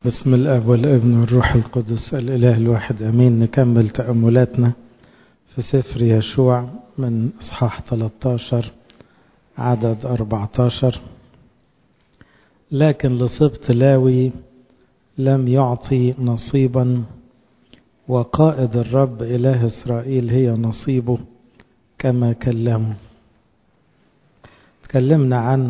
بسم الاب والابن والروح القدس الاله الواحد امين نكمل تاملاتنا في سفر يشوع من اصحاح 13 عدد 14 لكن لصبت لاوي لم يعطي نصيبا وقائد الرب اله اسرائيل هي نصيبه كما كلمه تكلمنا عن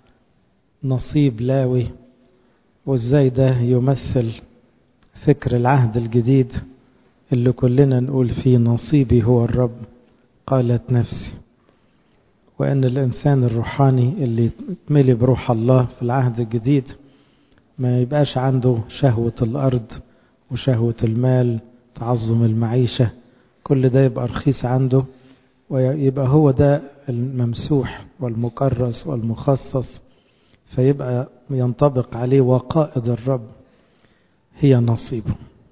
نصيب لاوي وازاي ده يمثل فكر العهد الجديد اللي كلنا نقول فيه نصيبي هو الرب قالت نفسي وان الانسان الروحاني اللي يتملي بروح الله في العهد الجديد ما يبقاش عنده شهوة الارض وشهوة المال تعظم المعيشة كل ده يبقى رخيص عنده ويبقى هو ده الممسوح والمكرس والمخصص فيبقى ينطبق عليه وقائد الرب هي نصيبه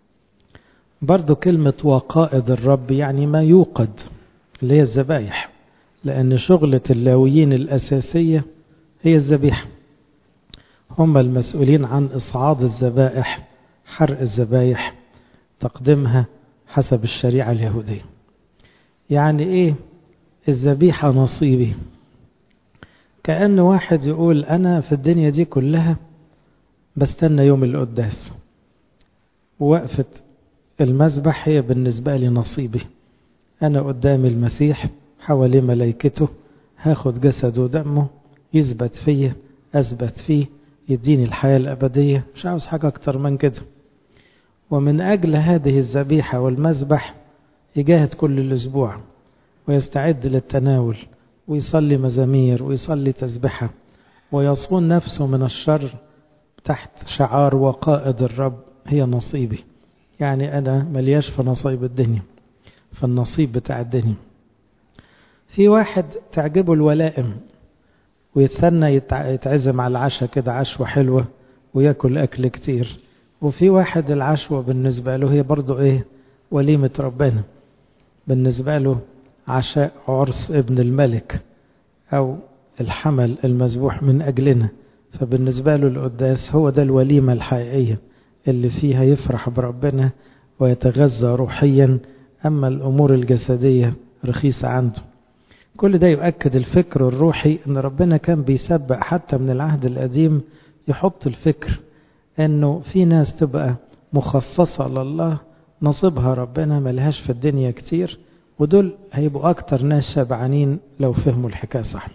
برضو كلمة وقائد الرب يعني ما يوقد اللي هي الذبايح لأن شغلة اللاويين الأساسية هي الذبيحة هم المسؤولين عن إصعاد الذبائح حرق الذبايح تقديمها حسب الشريعة اليهودية يعني إيه الذبيحة نصيبي كأن واحد يقول أنا في الدنيا دي كلها بستنى يوم القداس ووقفة المذبح هي بالنسبة لي نصيبي أنا قدام المسيح حواليه ملائكته هاخد جسده ودمه يثبت فيه أثبت فيه يديني الحياة الأبدية مش عاوز حاجة أكتر من كده ومن أجل هذه الذبيحة والمذبح يجاهد كل الأسبوع ويستعد للتناول ويصلي مزامير ويصلي تسبحة ويصون نفسه من الشر تحت شعار وقائد الرب هي نصيبي يعني أنا ملياش في نصيب الدنيا في النصيب بتاع الدنيا في واحد تعجبه الولائم ويستنى يتعزم على العشاء كده عشوة حلوة وياكل أكل كتير وفي واحد العشوة بالنسبة له هي برضو إيه وليمة ربنا بالنسبة له عشاء عرس ابن الملك أو الحمل المذبوح من أجلنا فبالنسبة له القداس هو ده الوليمة الحقيقية اللي فيها يفرح بربنا ويتغذى روحيا أما الأمور الجسدية رخيصة عنده كل ده يؤكد الفكر الروحي أن ربنا كان بيسبق حتى من العهد القديم يحط الفكر أنه في ناس تبقى مخصصة لله نصيبها ربنا ملهاش في الدنيا كتير ودول هيبقوا أكتر ناس شبعانين لو فهموا الحكاية صح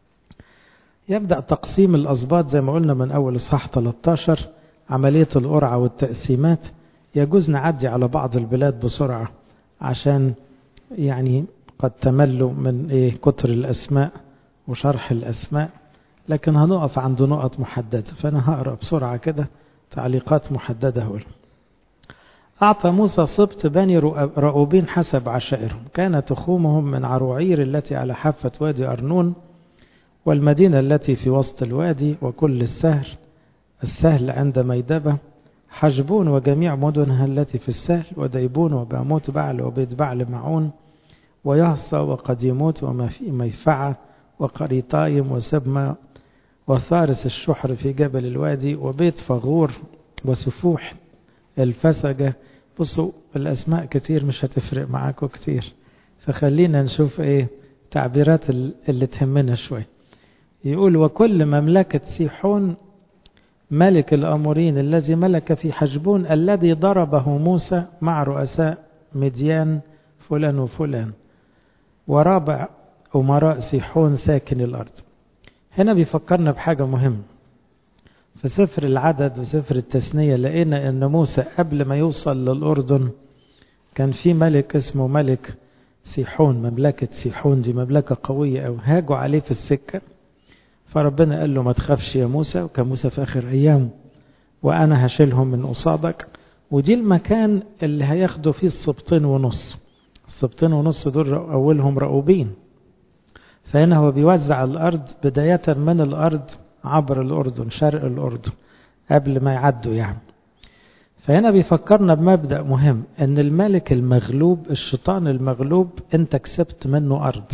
يبدأ تقسيم الأسباط زي ما قلنا من أول إصحاح 13 عملية القرعة والتقسيمات يجوز نعدي على بعض البلاد بسرعة عشان يعني قد تملوا من إيه كتر الأسماء وشرح الأسماء لكن هنقف عند نقط محددة فأنا هقرأ بسرعة كده تعليقات محددة هقول أعطى موسى سبط بني رؤوبين حسب عشائرهم كان تخومهم من عروعير التي على حافة وادي أرنون والمدينة التي في وسط الوادي وكل السهل السهل عند ميدبة حجبون وجميع مدنها التي في السهل وديبون وباموت بعل وبيت بعل معون ويهصى وقديموت وما في ميفعة وقريطايم وسبمة وثارس الشحر في جبل الوادي وبيت فغور وسفوح الفسجة بصوا الأسماء كتير مش هتفرق معاكم كتير فخلينا نشوف ايه تعبيرات اللي تهمنا شوي يقول وكل مملكة سيحون ملك الأمورين الذي ملك في حجبون الذي ضربه موسى مع رؤساء مديان فلان وفلان ورابع أمراء سيحون ساكن الأرض هنا بيفكرنا بحاجة مهمة في سفر العدد وسفر التثنية لقينا أن موسى قبل ما يوصل للأردن كان في ملك اسمه ملك سيحون مملكة سيحون دي مملكة قوية أو هاجوا عليه في السكة فربنا قال له ما تخافش يا موسى وكان موسى في آخر أيامه وأنا هشيلهم من قصادك ودي المكان اللي هياخدوا فيه السبطين ونص السبطين ونص دول أولهم رؤوبين فهنا هو بيوزع الأرض بداية من الأرض عبر الأردن شرق الأردن قبل ما يعدوا يعني فهنا بيفكرنا بمبدأ مهم أن الملك المغلوب الشيطان المغلوب أنت كسبت منه أرض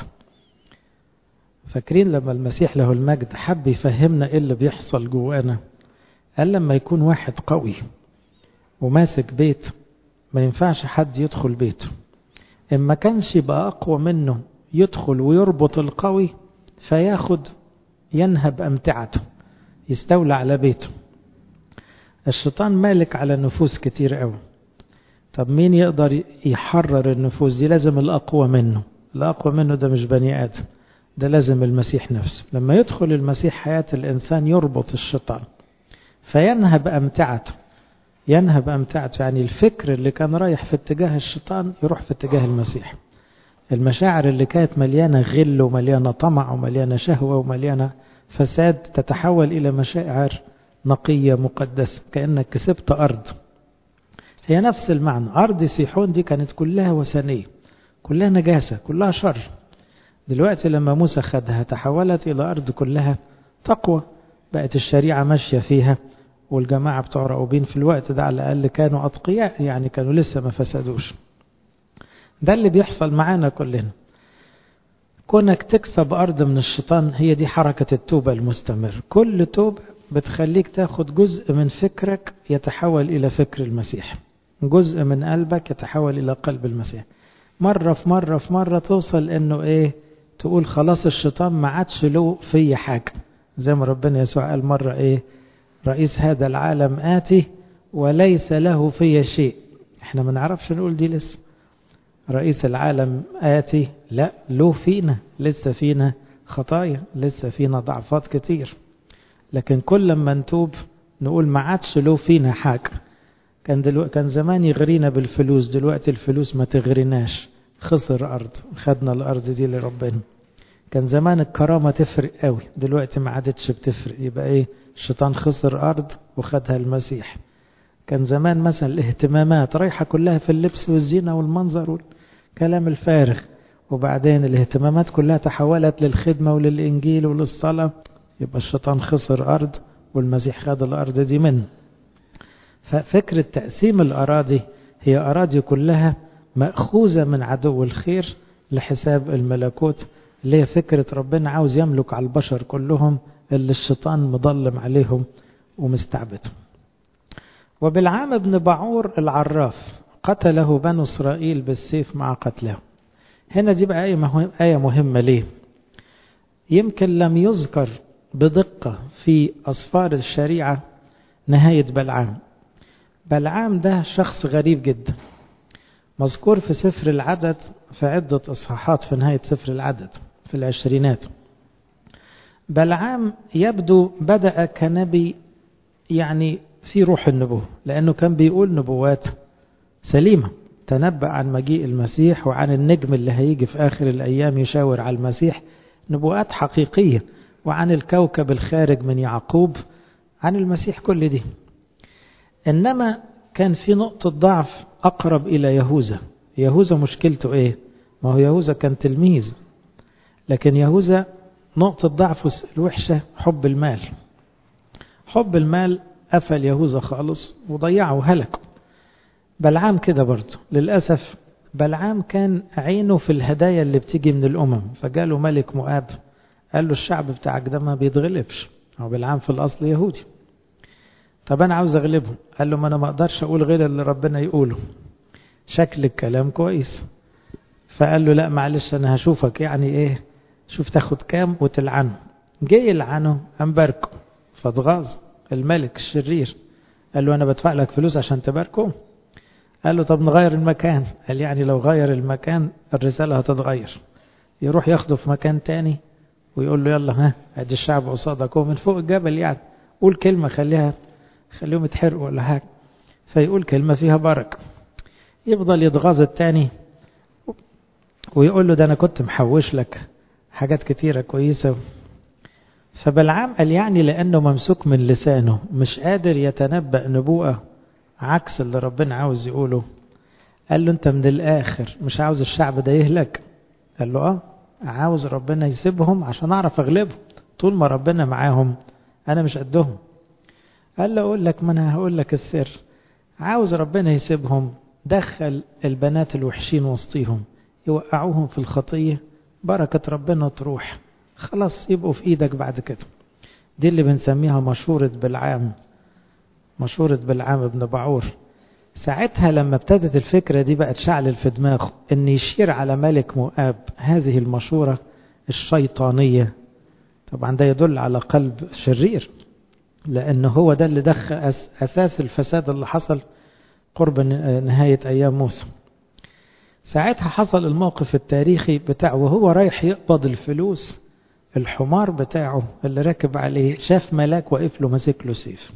فاكرين لما المسيح له المجد حب يفهمنا إيه اللي بيحصل جوانا قال لما يكون واحد قوي وماسك بيت ما ينفعش حد يدخل بيته إما كانش يبقى أقوى منه يدخل ويربط القوي فياخد ينهب أمتعته يستولى على بيته الشيطان مالك على نفوس كتير قوي طب مين يقدر يحرر النفوس دي لازم الأقوى منه الأقوى منه ده مش بني آدم ده لازم المسيح نفسه لما يدخل المسيح حياة الإنسان يربط الشيطان فينهب أمتعته ينهب أمتعته يعني الفكر اللي كان رايح في اتجاه الشيطان يروح في اتجاه المسيح المشاعر اللي كانت مليانة غل ومليانة طمع ومليانة شهوة ومليانة فساد تتحول إلى مشاعر نقية مقدسة كأنك كسبت أرض هي نفس المعنى أرض سيحون دي كانت كلها وثنية كلها نجاسة كلها شر دلوقتي لما موسى خدها تحولت إلى أرض كلها تقوى بقت الشريعة ماشية فيها والجماعة بتوع راؤوبين في الوقت ده على الأقل كانوا أتقياء يعني كانوا لسه ما فسدوش ده اللي بيحصل معانا كلنا كونك تكسب أرض من الشيطان هي دي حركة التوبة المستمر كل توبة بتخليك تاخد جزء من فكرك يتحول إلى فكر المسيح جزء من قلبك يتحول إلى قلب المسيح مرة في مرة في مرة توصل إنه إيه تقول خلاص الشيطان ما عادش له في حاجة زي ما ربنا يسوع قال مرة إيه رئيس هذا العالم آتي وليس له في شيء احنا ما نعرفش نقول دي لسه رئيس العالم آتي لا له فينا لسه فينا خطايا لسه فينا ضعفات كتير لكن كل ما نتوب نقول ما عادش له فينا حاجة كان دلو... كان زمان يغرينا بالفلوس دلوقتي الفلوس ما تغريناش خسر أرض خدنا الأرض دي لربنا كان زمان الكرامة تفرق قوي دلوقتي ما عادتش بتفرق يبقى ايه الشيطان خسر أرض وخدها المسيح كان زمان مثلا الاهتمامات رايحة كلها في اللبس والزينة والمنظر والكلام الفارغ وبعدين الاهتمامات كلها تحولت للخدمة وللإنجيل وللصلاة يبقى الشيطان خسر أرض والمسيح خد الأرض دي منه ففكرة تقسيم الأراضي هي أراضي كلها مأخوذة من عدو الخير لحساب الملكوت اللي هي فكرة ربنا عاوز يملك على البشر كلهم اللي الشيطان مظلم عليهم ومستعبدهم وبالعام ابن بعور العراف قتله بنو إسرائيل بالسيف مع قتله هنا دي بقى آية, مهم آية مهمة ليه يمكن لم يذكر بدقة في أصفار الشريعة نهاية بلعام بلعام ده شخص غريب جدا مذكور في سفر العدد في عدة إصحاحات في نهاية سفر العدد في العشرينات بلعام يبدو بدأ كنبي يعني في روح النبوة لأنه كان بيقول نبوات سليمة تنبأ عن مجيء المسيح وعن النجم اللي هيجي في آخر الأيام يشاور على المسيح نبوءات حقيقية وعن الكوكب الخارج من يعقوب عن المسيح كل دي إنما كان في نقطة ضعف أقرب إلى يهوذا يهوذا مشكلته إيه؟ ما هو يهوذا كان تلميذ لكن يهوذا نقطة ضعفه الوحشة حب المال حب المال قفل يهوذا خالص وضيعه وهلكه بلعام كده برضه للأسف بلعام كان عينه في الهدايا اللي بتيجي من الأمم فجاله ملك مؤاب قال له الشعب بتاعك ده ما بيتغلبش هو بلعام في الأصل يهودي طب أنا عاوز أغلبهم قال له ما أنا ما أقدرش أقول غير اللي ربنا يقوله شكل الكلام كويس فقال له لا معلش أنا هشوفك يعني إيه شوف تاخد كام وتلعنه جه يلعنه قام باركه فاتغاظ الملك الشرير قال له أنا بدفع لك فلوس عشان تباركه قال له طب نغير المكان قال يعني لو غير المكان الرسالة هتتغير يروح ياخده في مكان تاني ويقول له يلا ها ادي الشعب قصادك هو من فوق الجبل يعني قول كلمة خليها خليهم يتحرقوا ولا حاجة فيقول كلمة فيها بركة يفضل يتغاظ التاني ويقول له ده أنا كنت محوش لك حاجات كتيرة كويسة فبلعام قال يعني لأنه ممسوك من لسانه مش قادر يتنبأ نبوءة عكس اللي ربنا عاوز يقوله قال له انت من الآخر مش عاوز الشعب ده يهلك قال له اه عاوز ربنا يسيبهم عشان أعرف أغلبهم طول ما ربنا معاهم أنا مش قدهم قال له أقول لك ما أنا هقول لك السر عاوز ربنا يسيبهم دخل البنات الوحشين وسطيهم يوقعوهم في الخطية بركة ربنا تروح خلاص يبقوا في ايدك بعد كده دي اللي بنسميها مشورة بالعام مشورة بالعام بن بعور ساعتها لما ابتدت الفكرة دي بقت شعل في دماغه ان يشير على ملك مؤاب هذه المشورة الشيطانية طبعا ده يدل على قلب شرير لأنه هو ده اللي دخل أساس الفساد اللي حصل قرب نهاية أيام موسى ساعتها حصل الموقف التاريخي بتاعه وهو رايح يقبض الفلوس الحمار بتاعه اللي راكب عليه شاف ملاك واقف له ماسك له سيف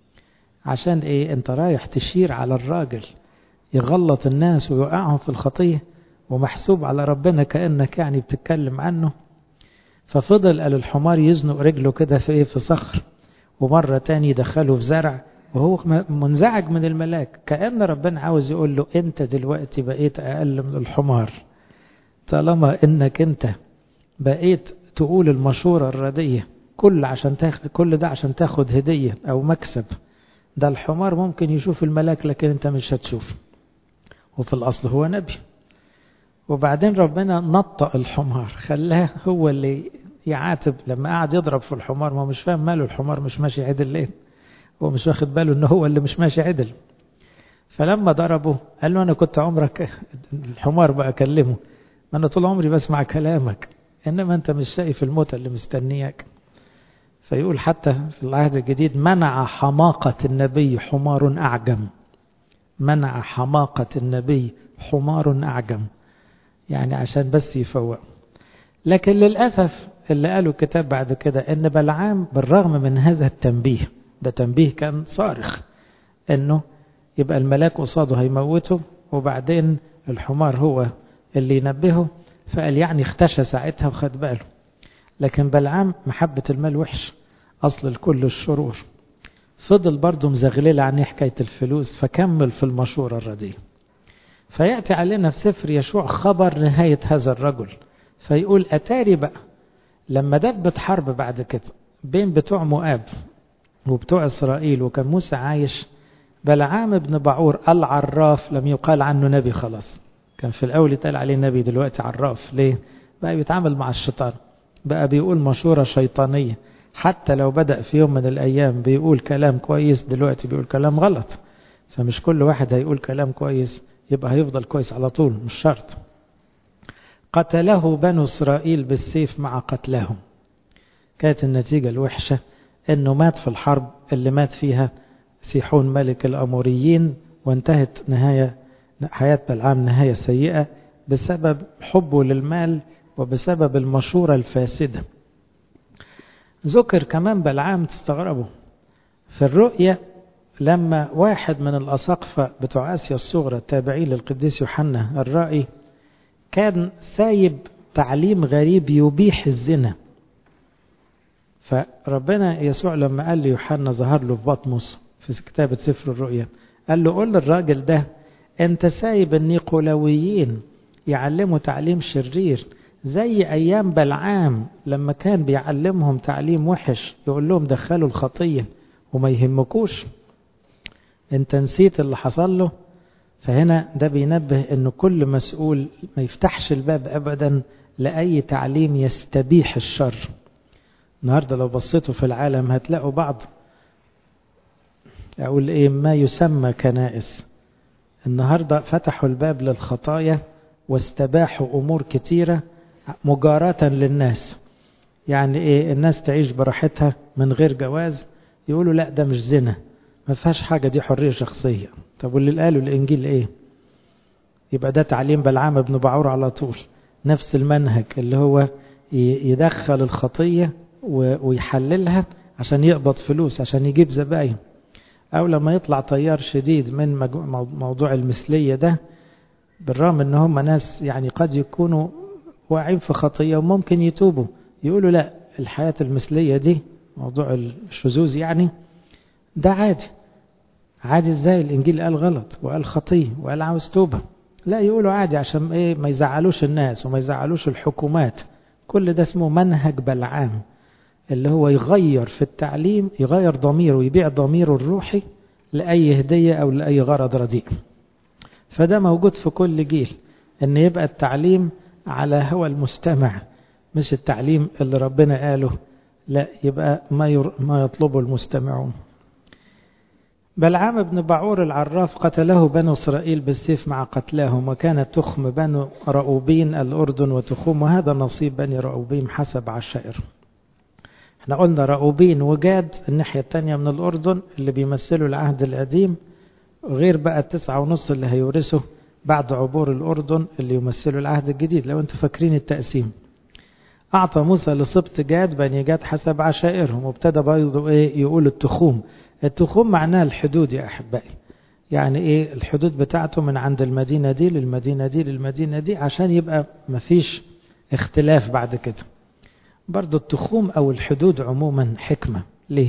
عشان ايه انت رايح تشير على الراجل يغلط الناس ويوقعهم في الخطية ومحسوب على ربنا كأنك يعني بتتكلم عنه ففضل قال الحمار يزنق رجله كده في ايه في صخر ومرة تاني يدخله في زرع وهو منزعج من الملاك كأن ربنا عاوز يقول له انت دلوقتي بقيت اقل من الحمار طالما انك انت بقيت تقول المشورة الردية كل عشان تاخد كل ده عشان تاخد هدية او مكسب ده الحمار ممكن يشوف الملاك لكن انت مش هتشوف وفي الاصل هو نبي وبعدين ربنا نطق الحمار خلاه هو اللي يعاتب لما قعد يضرب في الحمار ما مش فاهم ماله الحمار مش ماشي عدل ليه هو مش واخد باله ان هو اللي مش ماشي عدل فلما ضربه قال له انا كنت عمرك الحمار بقى اكلمه ما انا طول عمري بسمع كلامك انما انت مش شايف الموت اللي مستنياك فيقول حتى في العهد الجديد منع حماقة النبي حمار أعجم منع حماقة النبي حمار أعجم يعني عشان بس يفوق لكن للأسف اللي قالوا الكتاب بعد كده ان بلعام بالرغم من هذا التنبيه ده تنبيه كان صارخ انه يبقى الملاك قصاده هيموته وبعدين الحمار هو اللي ينبهه فقال يعني اختشى ساعتها وخد باله لكن بلعام محبة المال وحش أصل الكل الشرور فضل برضه مزغلل عن حكاية الفلوس فكمل في المشورة الرديئة فيأتي علينا في سفر يشوع خبر نهاية هذا الرجل فيقول أتاري بقى لما دبت حرب بعد كده بين بتوع مؤاب وبتوع إسرائيل وكان موسى عايش بلعام بن بعور العراف لم يقال عنه نبي خلاص كان في الأول يتقال عليه نبي دلوقتي عراف ليه بقى بيتعامل مع الشيطان بقى بيقول مشورة شيطانية حتى لو بدأ في يوم من الأيام بيقول كلام كويس دلوقتي بيقول كلام غلط فمش كل واحد هيقول كلام كويس يبقى هيفضل كويس على طول مش شرط قتله بنو إسرائيل بالسيف مع قتلهم كانت النتيجة الوحشة أنه مات في الحرب اللي مات فيها سيحون ملك الأموريين وانتهت نهاية حياة بلعام نهاية سيئة بسبب حبه للمال وبسبب المشورة الفاسدة ذكر كمان بلعام تستغربوا في الرؤية لما واحد من الأساقفة بتوع آسيا الصغرى التابعين للقديس يوحنا الرائي كان سايب تعليم غريب يبيح الزنا فربنا يسوع لما قال ليوحنا ظهر له في بطمس في كتابة سفر الرؤيا قال له قول للراجل ده انت سايب النيقولاويين يعلموا تعليم شرير زي أيام بلعام لما كان بيعلمهم تعليم وحش يقول لهم دخلوا الخطية وما يهمكوش انت نسيت اللي حصل له فهنا ده بينبه انه كل مسؤول ما يفتحش الباب ابدا لأي تعليم يستبيح الشر النهاردة لو بصيتوا في العالم هتلاقوا بعض أقول إيه ما يسمى كنائس النهاردة فتحوا الباب للخطايا واستباحوا أمور كتيرة مجاراة للناس يعني إيه الناس تعيش براحتها من غير جواز يقولوا لا ده مش زنا ما فيهاش حاجة دي حرية شخصية طب واللي قالوا الإنجيل إيه يبقى ده تعليم بلعام بن بعور على طول نفس المنهج اللي هو يدخل الخطية ويحللها عشان يقبض فلوس عشان يجيب زباين أو لما يطلع طيار شديد من موضوع المثلية ده بالرغم ان هم ناس يعني قد يكونوا واعين في خطية وممكن يتوبوا يقولوا لا الحياة المثلية دي موضوع الشذوذ يعني ده عادي عادي ازاي الانجيل قال غلط وقال خطية وقال عاوز توبة لا يقولوا عادي عشان ايه ما يزعلوش الناس وما يزعلوش الحكومات كل ده اسمه منهج بلعام اللي هو يغير في التعليم يغير ضميره ويبيع ضميره الروحي لأي هدية أو لأي غرض رديء فده موجود في كل جيل ان يبقى التعليم على هوى المستمع مش التعليم اللي ربنا قاله لا يبقى ما ما يطلبه المستمعون بلعام بن بعور العراف قتله بنو إسرائيل بالسيف مع قتلاهم وكانت تخم بنو رؤوبين الأردن وتخوم وهذا نصيب بني رؤوبين حسب عشائر احنا قلنا رؤوبين وجاد الناحية التانية من الأردن اللي بيمثلوا العهد القديم غير بقى التسعة ونص اللي هيورثوا بعد عبور الأردن اللي يمثلوا العهد الجديد لو انتوا فاكرين التقسيم أعطى موسى لسبط جاد بني جاد حسب عشائرهم وابتدى برضه إيه يقول التخوم التخوم معناها الحدود يا أحبائي يعني إيه الحدود بتاعته من عند المدينة دي للمدينة دي للمدينة دي عشان يبقى مفيش اختلاف بعد كده برضه التخوم أو الحدود عموما حكمة ليه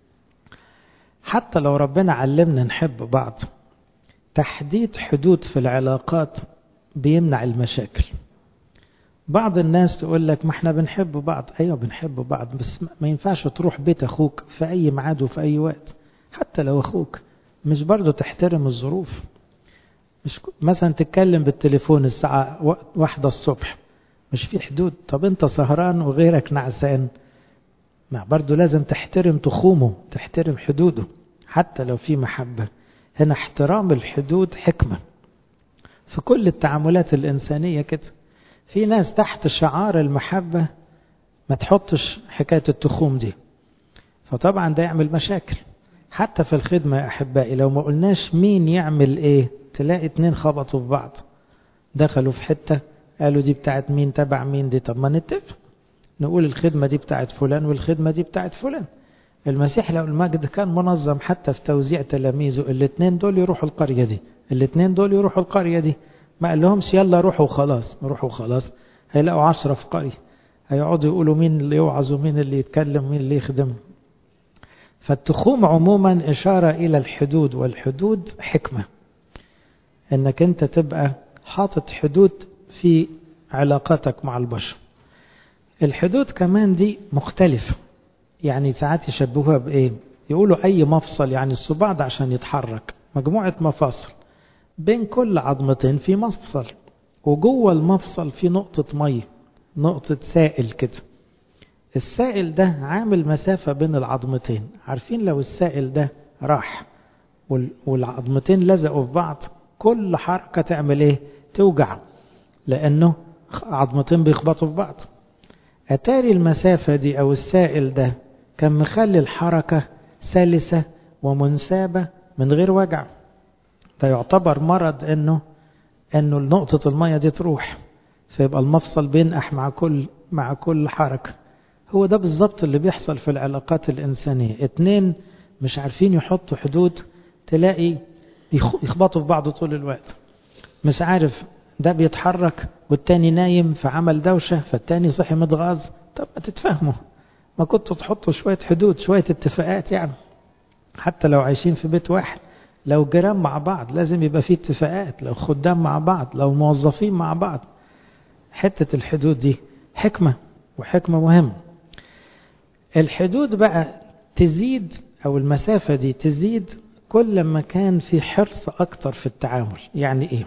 حتى لو ربنا علمنا نحب بعض تحديد حدود في العلاقات بيمنع المشاكل بعض الناس تقول لك ما احنا بنحب بعض ايوه بنحب بعض بس ما ينفعش تروح بيت اخوك في اي ميعاد وفي اي وقت حتى لو اخوك مش برضه تحترم الظروف مش مثلا تتكلم بالتليفون الساعة واحدة الصبح مش في حدود طب انت سهران وغيرك نعسان ما برضه لازم تحترم تخومه تحترم حدوده حتى لو في محبة هنا احترام الحدود حكمة في كل التعاملات الإنسانية كده في ناس تحت شعار المحبة ما تحطش حكاية التخوم دي فطبعا ده يعمل مشاكل حتى في الخدمة يا أحبائي لو ما قلناش مين يعمل إيه تلاقي اتنين خبطوا في بعض دخلوا في حتة قالوا دي بتاعت مين تبع مين دي طب ما نتفق نقول الخدمة دي بتاعت فلان والخدمة دي بتاعت فلان المسيح لو المجد كان منظم حتى في توزيع تلاميذه الاثنين دول يروحوا القرية دي الاثنين دول يروحوا القرية دي ما قال لهمش يلا روحوا خلاص روحوا خلاص هيلاقوا عشرة في قرية هيقعدوا يقولوا مين اللي يوعظ ومين اللي يتكلم ومين اللي يخدم فالتخوم عموما إشارة إلى الحدود والحدود حكمة انك انت تبقى حاطط حدود في علاقاتك مع البشر الحدود كمان دي مختلفة يعني ساعات يشبهوها بإيه يقولوا أي مفصل يعني الصباع ده عشان يتحرك مجموعة مفاصل بين كل عظمتين في مفصل وجوه المفصل في نقطة مية نقطة سائل كده السائل ده عامل مسافة بين العظمتين عارفين لو السائل ده راح والعظمتين لزقوا في بعض كل حركة تعمل ايه توجع لأنه عظمتين بيخبطوا في بعض أتاري المسافة دي أو السائل ده كان مخلي الحركة سلسة ومنسابة من غير وجع فيعتبر مرض انه انه نقطة المية دي تروح فيبقى المفصل بينقح مع كل مع كل حركة هو ده بالظبط اللي بيحصل في العلاقات الإنسانية اتنين مش عارفين يحطوا حدود تلاقي يخبطوا في بعض طول الوقت مش عارف ده بيتحرك والتاني نايم فعمل دوشة فالتاني صحي متغاظ طب ما تتفاهموا ما كنتوا تحطوا شوية حدود شوية اتفاقات يعني حتى لو عايشين في بيت واحد لو جيران مع بعض لازم يبقى في اتفاقات لو خدام مع بعض لو موظفين مع بعض حتة الحدود دي حكمة وحكمة مهمة الحدود بقى تزيد أو المسافة دي تزيد كل ما كان في حرص أكتر في التعامل يعني إيه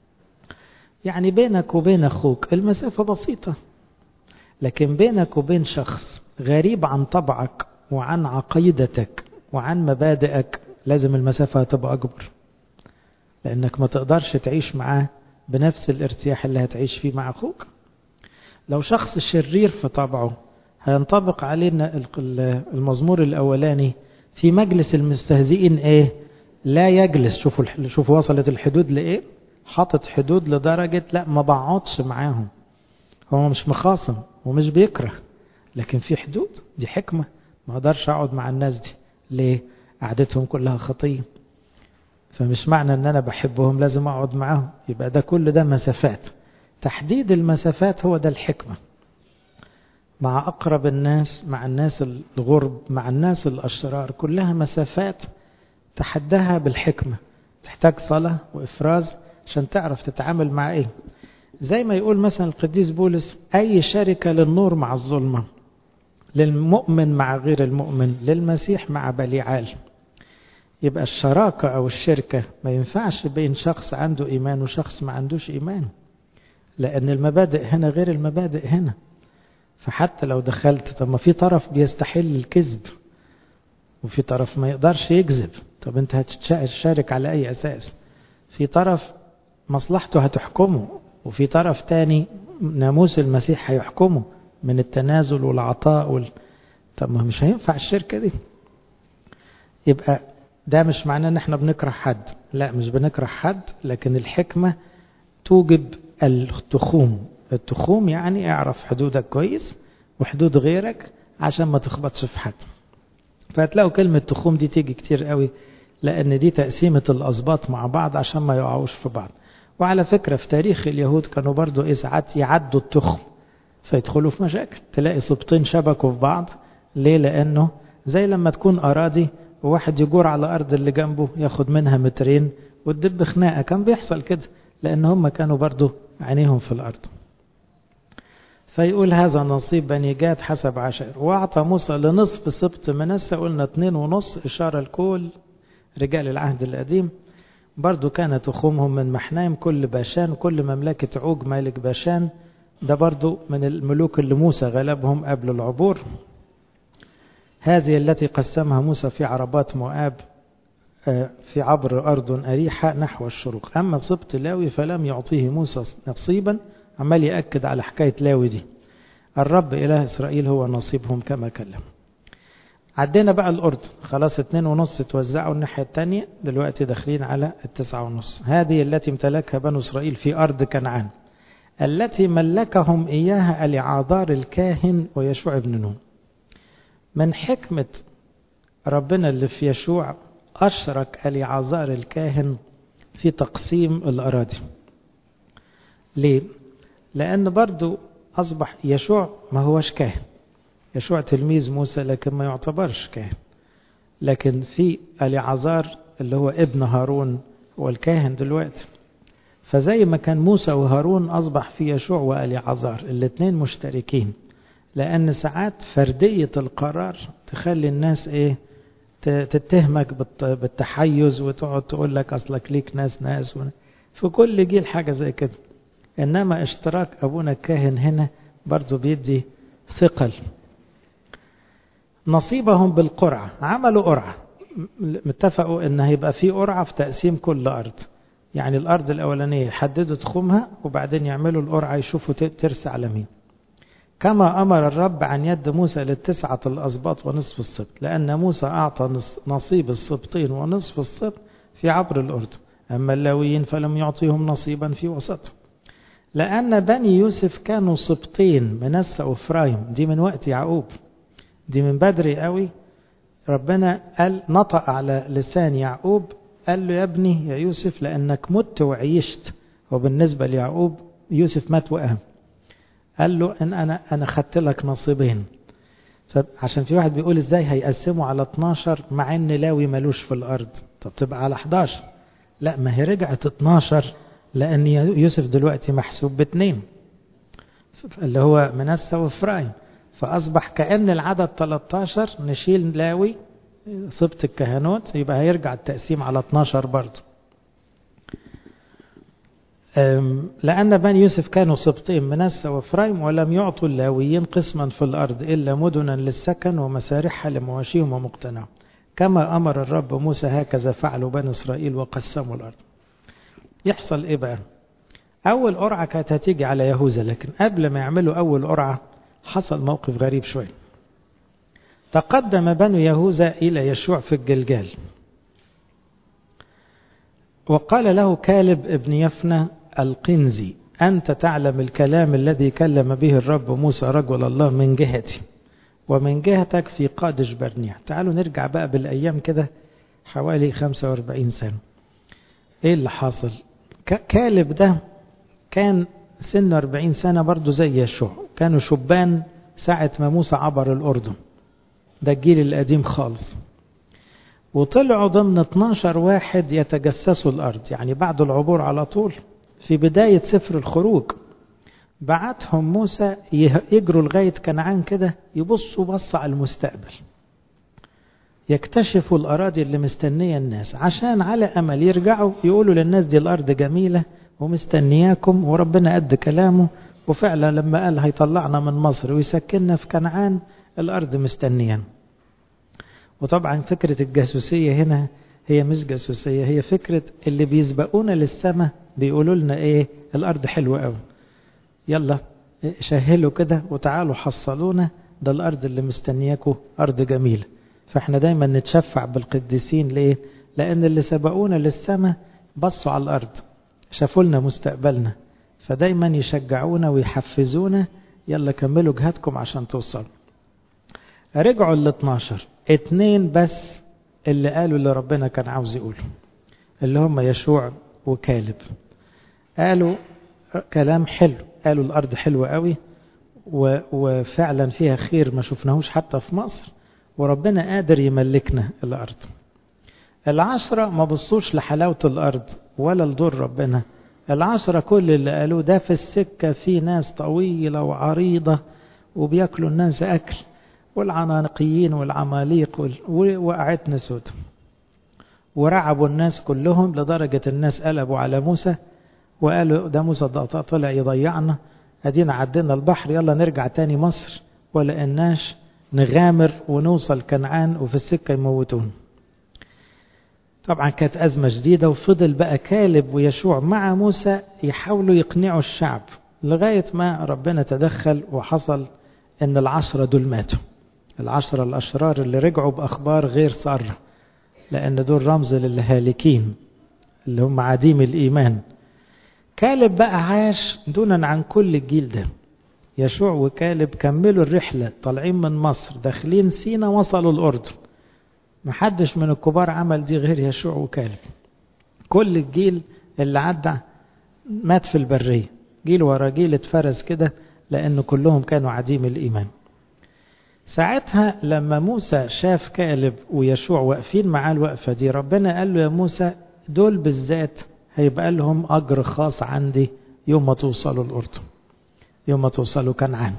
يعني بينك وبين أخوك المسافة بسيطة لكن بينك وبين شخص غريب عن طبعك وعن عقيدتك وعن مبادئك لازم المسافة تبقى أكبر لأنك ما تقدرش تعيش معاه بنفس الارتياح اللي هتعيش فيه مع أخوك لو شخص شرير في طبعه هينطبق علينا المزمور الأولاني في مجلس المستهزئين إيه لا يجلس شوفوا شوفوا وصلت الحدود لإيه حاطط حدود لدرجة لا ما بقعدش معاهم هو مش مخاصم ومش بيكره لكن في حدود دي حكمة ما اقدرش اقعد مع الناس دي ليه قعدتهم كلها خطية فمش معنى ان انا بحبهم لازم اقعد معاهم يبقى ده كل ده مسافات تحديد المسافات هو ده الحكمة مع اقرب الناس مع الناس الغرب مع الناس الاشرار كلها مسافات تحدها بالحكمة تحتاج صلاة وافراز عشان تعرف تتعامل مع ايه زي ما يقول مثلا القديس بولس اي شركة للنور مع الظلمة للمؤمن مع غير المؤمن للمسيح مع بليعال يبقى الشراكة أو الشركة ما ينفعش بين شخص عنده إيمان وشخص ما عندوش إيمان لأن المبادئ هنا غير المبادئ هنا فحتى لو دخلت طب ما في طرف بيستحل الكذب وفي طرف ما يقدرش يكذب طب انت هتشارك على اي اساس في طرف مصلحته هتحكمه وفي طرف تاني ناموس المسيح هيحكمه من التنازل والعطاء وال... طب ما مش هينفع الشركة دي يبقى ده مش معناه ان احنا بنكره حد لا مش بنكره حد لكن الحكمة توجب التخوم التخوم يعني اعرف حدودك كويس وحدود غيرك عشان ما تخبطش في حد فهتلاقوا كلمة تخوم دي تيجي كتير قوي لأن دي تقسيمة الأسباط مع بعض عشان ما يقعوش في بعض وعلى فكرة في تاريخ اليهود كانوا برضو إيه ساعات يعدوا التخم فيدخلوا في مشاكل تلاقي سبطين شبكوا في بعض ليه لأنه زي لما تكون أراضي وواحد يجور على أرض اللي جنبه ياخد منها مترين وتدب خناقة كان بيحصل كده لأن هم كانوا برضو عينيهم في الأرض فيقول هذا نصيب بني جاد حسب عشائر وأعطى موسى لنصف سبط منسى قلنا اتنين ونص إشارة لكل رجال العهد القديم برضو كانت تخومهم من محنايم كل باشان كل مملكة عوج مالك باشان ده برضو من الملوك اللي موسى غلبهم قبل العبور هذه التي قسمها موسى في عربات مؤاب في عبر أرض أريحة نحو الشروق أما سبط لاوي فلم يعطيه موسى نصيبا عمال يأكد على حكاية لاوي دي الرب إله إسرائيل هو نصيبهم كما كلم عدينا بقى الأردن خلاص اتنين ونص توزعوا الناحية التانية دلوقتي داخلين على التسعة ونص هذه التي امتلكها بنو إسرائيل في أرض كنعان التي ملكهم إياها العاذار الكاهن ويشوع بن نون من حكمة ربنا اللي في يشوع أشرك العاذار الكاهن في تقسيم الأراضي ليه؟ لأن برضو أصبح يشوع ما هوش كاهن يشوع تلميذ موسى لكن ما يعتبرش كاهن لكن في العذار اللي هو ابن هارون هو الكاهن دلوقتي فزي ما كان موسى وهارون أصبح في يشوع والعذار الاثنين مشتركين لأن ساعات فردية القرار تخلي الناس إيه تتهمك بالتحيز وتقعد تقول لك أصلك ليك ناس ناس في كل جيل حاجة زي كده إنما اشتراك أبونا الكاهن هنا برضو بيدي ثقل نصيبهم بالقرعة عملوا قرعة متفقوا ان هيبقى في قرعة في تقسيم كل أرض يعني الأرض الأولانية يحددوا تخومها وبعدين يعملوا القرعة يشوفوا ترسى على مين كما أمر الرب عن يد موسى للتسعة الأسباط ونصف السبط لأن موسى أعطى نصيب السبطين ونصف السبط في عبر الأردن أما اللاويين فلم يعطيهم نصيبا في وسطهم لأن بني يوسف كانوا سبطين منسى وفرايم دي من وقت يعقوب دي من بدري قوي ربنا قال نطق على لسان يعقوب قال له يا ابني يا يوسف لأنك مت وعيشت وبالنسبة ليعقوب يوسف مات وقام قال له ان انا انا خدت لك نصيبين عشان في واحد بيقول ازاي هيقسموا على 12 مع ان لاوي ملوش في الارض طب تبقى على 11 لا ما هي رجعت 12 لان يوسف دلوقتي محسوب باثنين اللي هو منسى وفرايم فاصبح كان العدد 13 نشيل لاوي سبط الكهنوت يبقى هيرجع التقسيم على 12 برضه لأن بني يوسف كانوا سبطين منسى وفرايم ولم يعطوا اللاويين قسما في الأرض إلا مدنا للسكن ومسارحها لمواشيهم ومقتنعهم كما أمر الرب موسى هكذا فعلوا بني إسرائيل وقسموا الأرض يحصل إيه بقى أول قرعة كانت هتيجي على يهوذا لكن قبل ما يعملوا أول قرعة حصل موقف غريب شوي تقدم بنو يهوذا إلى يشوع في الجلجال وقال له كالب ابن يفنى القنزي أنت تعلم الكلام الذي كلم به الرب موسى رجل الله من جهتي ومن جهتك في قادش برنيع تعالوا نرجع بقى بالأيام كده حوالي 45 سنة إيه اللي حاصل كالب ده كان سن 40 سنة برضه زي يشوع كانوا شبان ساعة ما موسى عبر الأردن ده الجيل القديم خالص وطلعوا ضمن 12 واحد يتجسسوا الأرض يعني بعد العبور على طول في بداية سفر الخروج بعتهم موسى يجروا لغاية كنعان كده يبصوا بص على المستقبل يكتشفوا الأراضي اللي مستنية الناس عشان على أمل يرجعوا يقولوا للناس دي الأرض جميلة ومستنياكم وربنا قد كلامه وفعلا لما قال هيطلعنا من مصر ويسكننا في كنعان الأرض مستنيانا وطبعا فكرة الجاسوسية هنا هي مش جاسوسية هي فكرة اللي بيسبقونا للسماء بيقولوا لنا ايه الارض حلوة قوي يلا شهلوا كده وتعالوا حصلونا ده الارض اللي مستنياكوا ارض جميلة فاحنا دايما نتشفع بالقديسين ليه لان اللي سبقونا للسماء بصوا على الارض شافوا لنا مستقبلنا فدايما يشجعونا ويحفزونا يلا كملوا جهادكم عشان توصلوا رجعوا ال 12 اتنين بس اللي قالوا اللي ربنا كان عاوز يقوله اللي هم يشوع وكالب قالوا كلام حلو قالوا الأرض حلوة قوي وفعلا فيها خير ما شفناهوش حتى في مصر وربنا قادر يملكنا الأرض العشرة ما بصوش لحلاوة الأرض ولا لدور ربنا العشرة كل اللي قالوه ده في السكة في ناس طويلة وعريضة وبياكلوا الناس أكل والعناقيين والعماليق وقعتنا سود ورعبوا الناس كلهم لدرجة الناس قلبوا على موسى وقالوا ده موسى طلع يضيعنا ادينا عدينا البحر يلا نرجع تاني مصر ولقناش نغامر ونوصل كنعان وفي السكة يموتون طبعا كانت أزمة جديدة وفضل بقى كالب ويشوع مع موسى يحاولوا يقنعوا الشعب لغاية ما ربنا تدخل وحصل ان العشرة دول ماتوا العشرة الأشرار اللي رجعوا بأخبار غير سارة لأن دول رمز للهالكين اللي هم عديم الإيمان كالب بقى عاش دونا عن كل الجيل ده يشوع وكالب كملوا الرحلة طالعين من مصر داخلين سينا وصلوا الأردن محدش من الكبار عمل دي غير يشوع وكالب كل الجيل اللي عدى مات في البرية جيل ورا جيل اتفرز كده لأن كلهم كانوا عديم الإيمان ساعتها لما موسى شاف كالب ويشوع واقفين معاه الوقفة دي ربنا قال له يا موسى دول بالذات هيبقى لهم أجر خاص عندي يوم ما توصلوا الأردن يوم ما توصلوا كنعان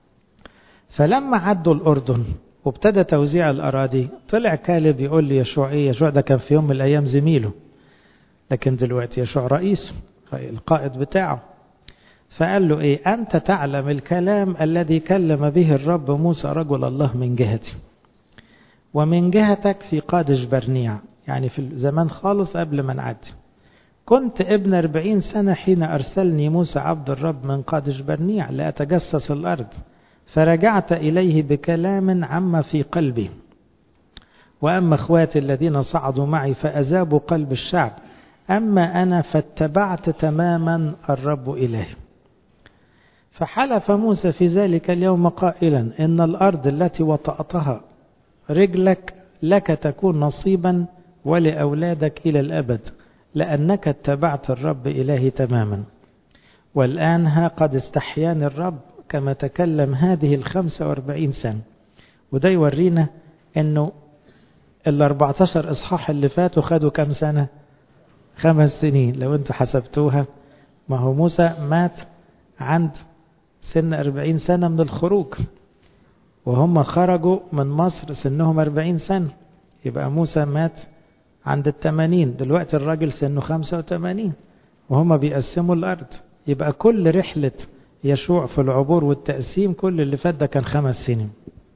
فلما عدوا الأردن وابتدى توزيع الأراضي طلع كالب يقول لي يشوع إيه يشوع ده كان في يوم من الأيام زميله لكن دلوقتي يشوع رئيسه القائد بتاعه فقال له إيه أنت تعلم الكلام الذي كلم به الرب موسى رجل الله من جهتي ومن جهتك في قادش برنيع يعني في الزمان خالص قبل ما نعدي كنت ابن أربعين سنة حين أرسلني موسى عبد الرب من قادش برنيع لأتجسس الأرض فرجعت إليه بكلام عما في قلبي وأما أخواتي الذين صعدوا معي فأذابوا قلب الشعب أما أنا فاتبعت تماما الرب إلهي فحلف موسى في ذلك اليوم قائلا إن الأرض التي وطأتها رجلك لك تكون نصيبا ولأولادك إلى الأبد لأنك اتبعت الرب إلهي تماما والآن ها قد استحياني الرب كما تكلم هذه الخمسة واربعين سنة وده يورينا أنه ال 14 إصحاح اللي فاتوا خدوا كم سنة خمس سنين لو انتوا حسبتوها ما هو موسى مات عند سن أربعين سنة من الخروج وهم خرجوا من مصر سنهم أربعين سنة يبقى موسى مات عند التمانين دلوقتي الراجل سنه خمسة وتمانين وهم بيقسموا الأرض يبقى كل رحلة يشوع في العبور والتقسيم كل اللي فات ده كان خمس سنين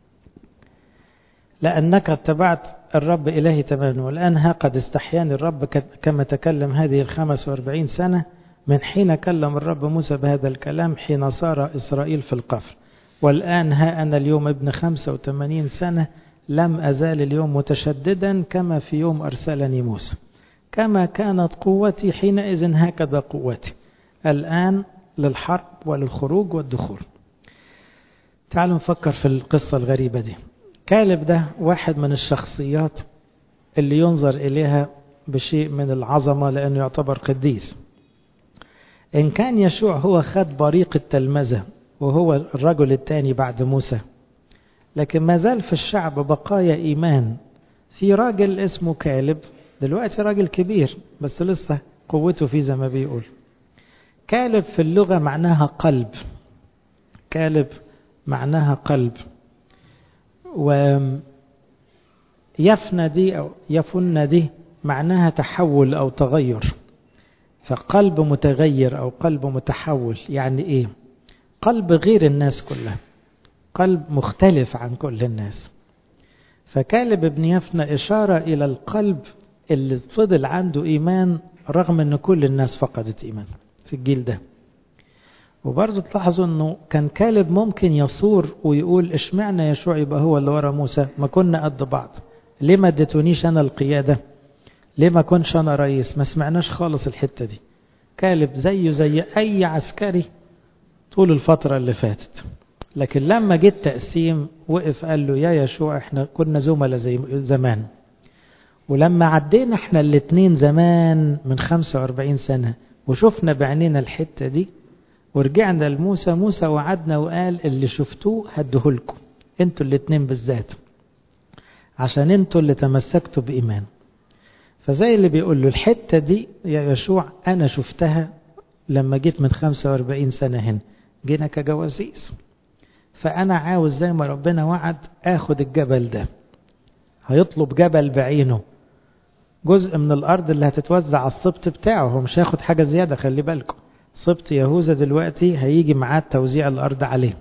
لأنك اتبعت الرب إلهي تماما والآن ها قد استحياني الرب كما تكلم هذه الخمس واربعين سنة من حين كلم الرب موسى بهذا الكلام حين صار إسرائيل في القفر والآن ها أنا اليوم ابن خمسة وثمانين سنة لم أزال اليوم متشددا كما في يوم أرسلني موسى كما كانت قوتي حينئذ هكذا قوتي الآن للحرب وللخروج والدخول تعالوا نفكر في القصة الغريبة دي كالب ده واحد من الشخصيات اللي ينظر إليها بشيء من العظمة لأنه يعتبر قديس إن كان يشوع هو خد بريق التلمذة وهو الرجل الثاني بعد موسى لكن ما زال في الشعب بقايا إيمان في راجل اسمه كالب دلوقتي راجل كبير بس لسه قوته فيه زي ما بيقول كالب في اللغة معناها قلب كالب معناها قلب ويفنى دي أو يفن دي معناها تحول أو تغير فقلب متغير أو قلب متحول يعني إيه قلب غير الناس كلها قلب مختلف عن كل الناس فكالب ابن يفنى إشارة إلى القلب اللي فضل عنده إيمان رغم أن كل الناس فقدت إيمان في الجيل ده وبرضه تلاحظوا أنه كان كالب ممكن يصور ويقول اشمعنى يشوع يبقى هو اللي ورا موسى ما كنا قد بعض ليه ما اديتونيش أنا القيادة ليه ما كنش أنا رئيس ما سمعناش خالص الحتة دي كالب زيه زي أي عسكري طول الفترة اللي فاتت لكن لما جه التقسيم وقف قال له يا يشوع احنا كنا زملاء زي زمان ولما عدينا احنا الاتنين زمان من 45 سنة وشفنا بعينينا الحتة دي ورجعنا لموسى موسى وعدنا وقال اللي شفتوه هديهولكم انتوا الاتنين بالذات عشان انتوا اللي تمسكتوا بإيمان فزي اللي بيقول له الحتة دي يا يشوع أنا شفتها لما جيت من 45 سنة هنا جينا كجواسيس فأنا عاوز زي ما ربنا وعد آخد الجبل ده هيطلب جبل بعينه جزء من الأرض اللي هتتوزع على السبط بتاعه هو مش هياخد حاجة زيادة خلي بالكم سبط يهوذا دلوقتي هيجي معاه توزيع الأرض عليه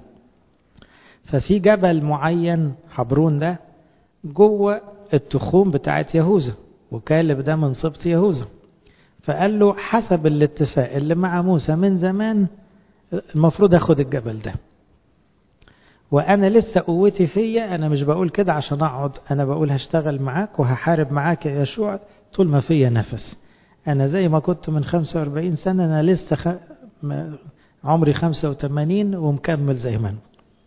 ففي جبل معين حبرون ده جوه التخوم بتاعت يهوذا وكالب ده من سبط يهوذا فقال له حسب الاتفاق اللي مع موسى من زمان المفروض اخد الجبل ده وانا لسه قوتي فيا انا مش بقول كده عشان اقعد انا بقول هشتغل معاك وهحارب معاك يا يشوع طول ما فيا نفس انا زي ما كنت من 45 سنه انا لسه خ... عمري 85 ومكمل زي ما انا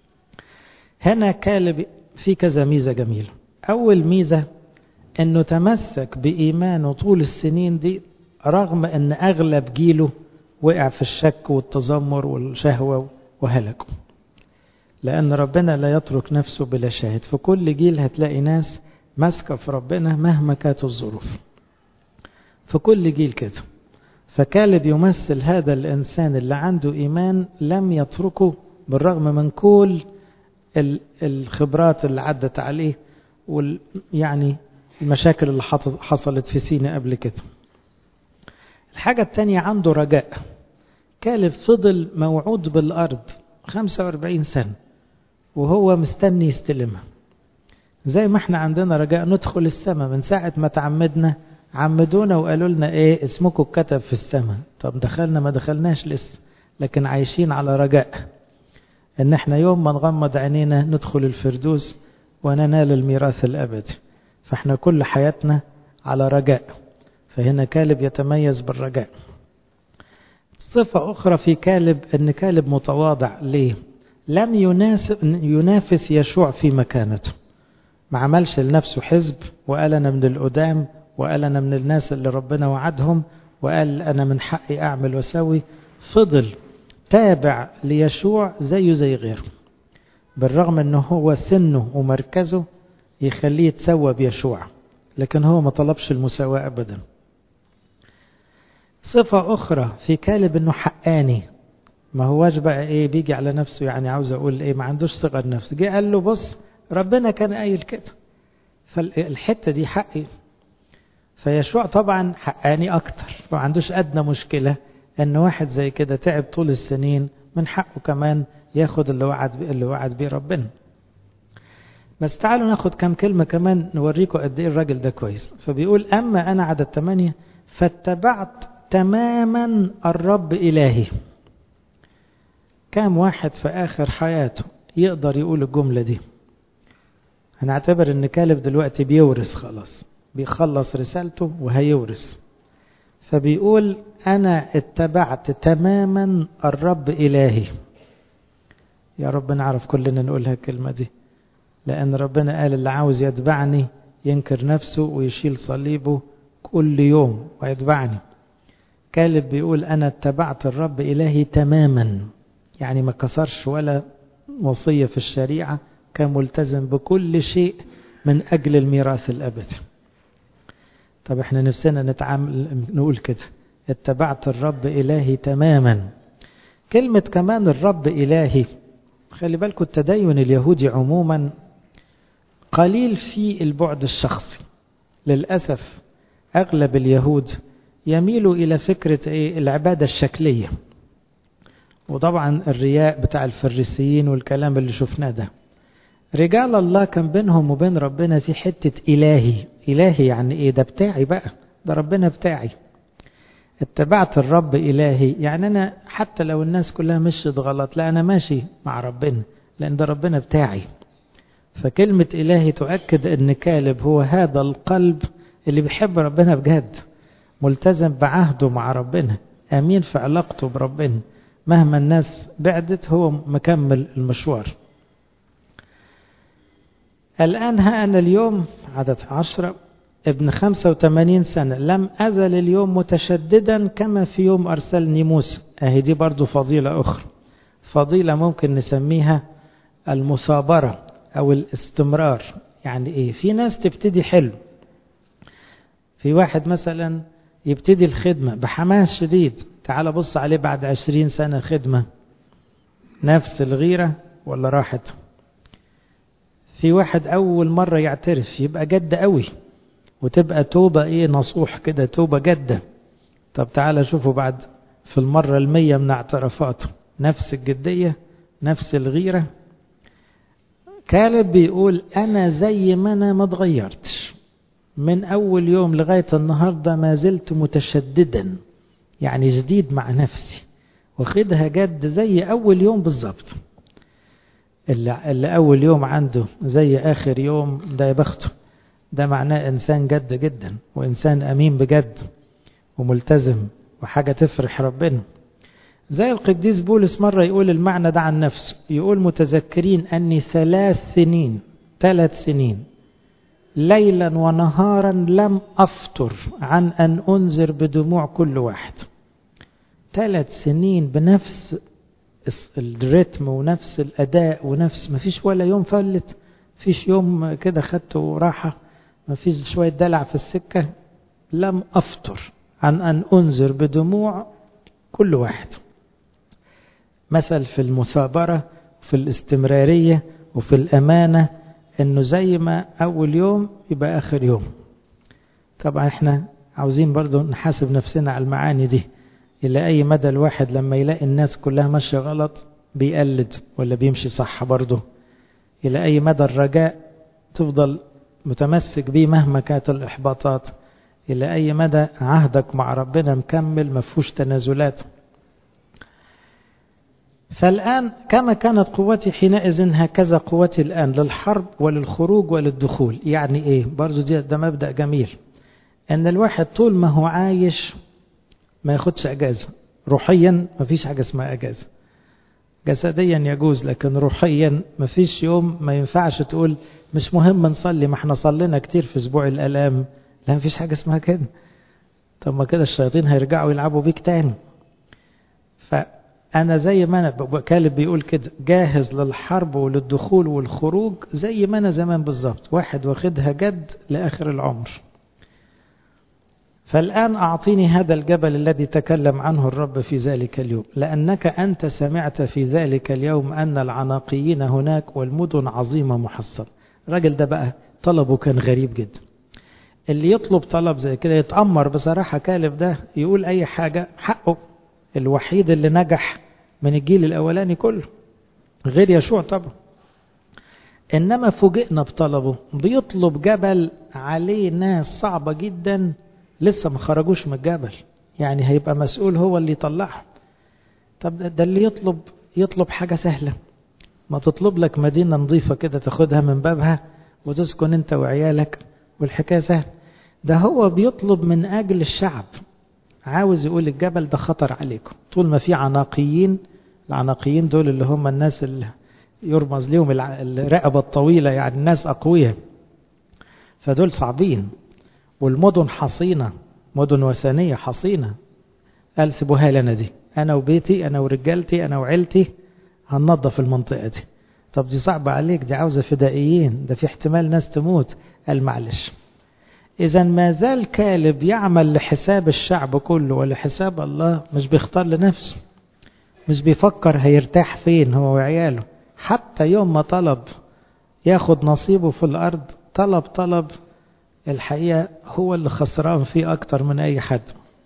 هنا كالب في كذا ميزه جميله اول ميزه انه تمسك بايمانه طول السنين دي رغم ان اغلب جيله وقع في الشك والتذمر والشهوه وهلكوا لأن ربنا لا يترك نفسه بلا شاهد في كل جيل هتلاقي ناس ماسكة في ربنا مهما كانت الظروف في كل جيل كده فكالب يمثل هذا الإنسان اللي عنده إيمان لم يتركه بالرغم من كل الخبرات اللي عدت عليه وال يعني المشاكل اللي حصلت في سينا قبل كده الحاجة التانية عنده رجاء كالب فضل موعود بالأرض 45 سنة وهو مستني يستلمها زي ما احنا عندنا رجاء ندخل السماء من ساعة ما تعمدنا عمدونا وقالوا لنا ايه اسمكم اتكتب في السماء طب دخلنا ما دخلناش لسه لكن عايشين على رجاء ان احنا يوم ما نغمض عينينا ندخل الفردوس وننال الميراث الابدي فاحنا كل حياتنا على رجاء فهنا كالب يتميز بالرجاء صفة أخرى في كالب أن كالب متواضع ليه لم ينافس يشوع في مكانته ما عملش لنفسه حزب وقال أنا من القدام وقال أنا من الناس اللي ربنا وعدهم وقال أنا من حقي أعمل وأسوي فضل تابع ليشوع زيه زي غيره بالرغم أنه هو سنه ومركزه يخليه يتسوى بيشوع لكن هو ما طلبش المساواة أبدا صفة أخرى في كالب أنه حقاني ما هواش بقى إيه بيجي على نفسه يعني عاوز أقول إيه ما عندوش صغر نفس جه قال له بص ربنا كان قايل كده فالحتة دي حقي فيشوع طبعا حقاني أكتر ما عندوش أدنى مشكلة أن واحد زي كده تعب طول السنين من حقه كمان ياخد اللي وعد اللي وعد بيه ربنا بس تعالوا ناخد كم كلمة كمان نوريكم قد ايه الراجل ده كويس فبيقول أما أنا عدد ثمانية فاتبعت تماما الرب إلهي كام واحد في آخر حياته يقدر يقول الجملة دي هنعتبر ان كالب دلوقتي بيورث خلاص بيخلص رسالته وهيورث فبيقول أنا اتبعت تماما الرب إلهي يا رب نعرف كلنا نقولها الكلمة دي لأن ربنا قال اللي عاوز يتبعني ينكر نفسه ويشيل صليبه كل يوم ويتبعني كالب بيقول أنا اتبعت الرب إلهي تماما يعني ما كسرش ولا وصية في الشريعة كان ملتزم بكل شيء من أجل الميراث الأبدي طب احنا نفسنا نتعامل نقول كده اتبعت الرب إلهي تماما كلمة كمان الرب إلهي خلي بالكم التدين اليهودي عموما قليل في البعد الشخصي للأسف أغلب اليهود يميلوا إلى فكرة إيه العبادة الشكلية وطبعا الرياء بتاع الفريسيين والكلام اللي شفناه ده رجال الله كان بينهم وبين ربنا في حتة إلهي إلهي يعني إيه ده بتاعي بقى ده ربنا بتاعي اتبعت الرب إلهي يعني أنا حتى لو الناس كلها مشيت غلط لا أنا ماشي مع ربنا لأن ده ربنا بتاعي فكلمة إلهي تؤكد أن كالب هو هذا القلب اللي بيحب ربنا بجد ملتزم بعهده مع ربنا أمين في علاقته بربنا مهما الناس بعدت هو مكمل المشوار الآن ها أنا اليوم عدد عشرة ابن خمسة وثمانين سنة لم أزل اليوم متشددا كما في يوم أرسلني موسى أهي دي برضو فضيلة أخرى فضيلة ممكن نسميها المصابرة أو الاستمرار يعني إيه في ناس تبتدي حلو في واحد مثلا يبتدي الخدمة بحماس شديد تعال بص عليه بعد عشرين سنة خدمة نفس الغيرة ولا راحت في واحد أول مرة يعترف يبقى جد قوي وتبقى توبة إيه نصوح كده توبة جدة طب تعالى شوفوا بعد في المرة المية من اعترافاته نفس الجدية نفس الغيرة كالب بيقول أنا زي ما أنا ما اتغيرتش من أول يوم لغاية النهاردة ما زلت متشددا يعني جديد مع نفسي واخدها جد زي أول يوم بالظبط اللي, اللي أول يوم عنده زي آخر يوم ده يا بخته ده معناه إنسان جد جدا وإنسان أمين بجد وملتزم وحاجة تفرح ربنا زي القديس بولس مرة يقول المعنى ده عن نفسه يقول متذكرين أني ثلاث سنين ثلاث سنين ليلا ونهارا لم أفطر عن أن أنذر بدموع كل واحد ثلاث سنين بنفس الريتم ونفس الأداء ونفس ما فيش ولا يوم فلت فيش يوم كده خدته راحة ما فيش شوية دلع في السكة لم أفطر عن أن أنذر بدموع كل واحد مثل في المثابرة في الاستمرارية وفي الأمانة انه زي ما اول يوم يبقى اخر يوم طبعا احنا عاوزين برضو نحاسب نفسنا على المعاني دي الى اي مدى الواحد لما يلاقي الناس كلها ماشيه غلط بيقلد ولا بيمشي صح برضه الى اي مدى الرجاء تفضل متمسك بيه مهما كانت الاحباطات الى اي مدى عهدك مع ربنا مكمل مفهوش تنازلات فالآن كما كانت قوتي حينئذ هكذا قوتي الآن للحرب وللخروج وللدخول يعني إيه برضو دي ده مبدأ جميل أن الواحد طول ما هو عايش ما ياخدش أجازة روحيا ما فيش حاجة اسمها أجازة جسديا يجوز لكن روحيا ما فيش يوم ما ينفعش تقول مش مهم نصلي ما احنا صلينا كتير في أسبوع الآلام لا ما فيش حاجة اسمها كده طب ما كده الشياطين هيرجعوا يلعبوا بيك تاني ف أنا زي ما أنا كالب بيقول كده جاهز للحرب وللدخول والخروج زي ما أنا زمان بالظبط واحد واخدها جد لآخر العمر فالآن أعطيني هذا الجبل الذي تكلم عنه الرب في ذلك اليوم لأنك أنت سمعت في ذلك اليوم أن العناقيين هناك والمدن عظيمة محصنة الراجل ده بقى طلبه كان غريب جدا اللي يطلب طلب زي كده يتأمر بصراحة كالب ده يقول أي حاجة حقه الوحيد اللي نجح من الجيل الأولاني كله غير يشوع طبعا إنما فوجئنا بطلبه بيطلب جبل عليه ناس صعبة جدا لسه ما خرجوش من الجبل يعني هيبقى مسؤول هو اللي يطلعهم طب ده اللي يطلب يطلب حاجة سهلة ما تطلب لك مدينة نظيفة كده تاخدها من بابها وتسكن انت وعيالك والحكاية سهلة ده هو بيطلب من أجل الشعب عاوز يقول الجبل ده خطر عليكم طول ما في عناقيين العناقيين دول اللي هم الناس اللي يرمز لهم الرقبة الطويلة يعني الناس أقوياء فدول صعبين والمدن حصينة مدن وثنية حصينة قال سيبوها لنا دي أنا وبيتي أنا ورجالتي أنا وعيلتي هننظف المنطقة دي طب دي صعبة عليك دي عاوزة فدائيين ده في احتمال ناس تموت قال معلش إذا ما زال كالب يعمل لحساب الشعب كله ولحساب الله مش بيختار لنفسه مش بيفكر هيرتاح فين هو وعياله حتى يوم ما طلب ياخد نصيبه في الأرض طلب طلب الحقيقة هو اللي خسران فيه أكتر من أي حد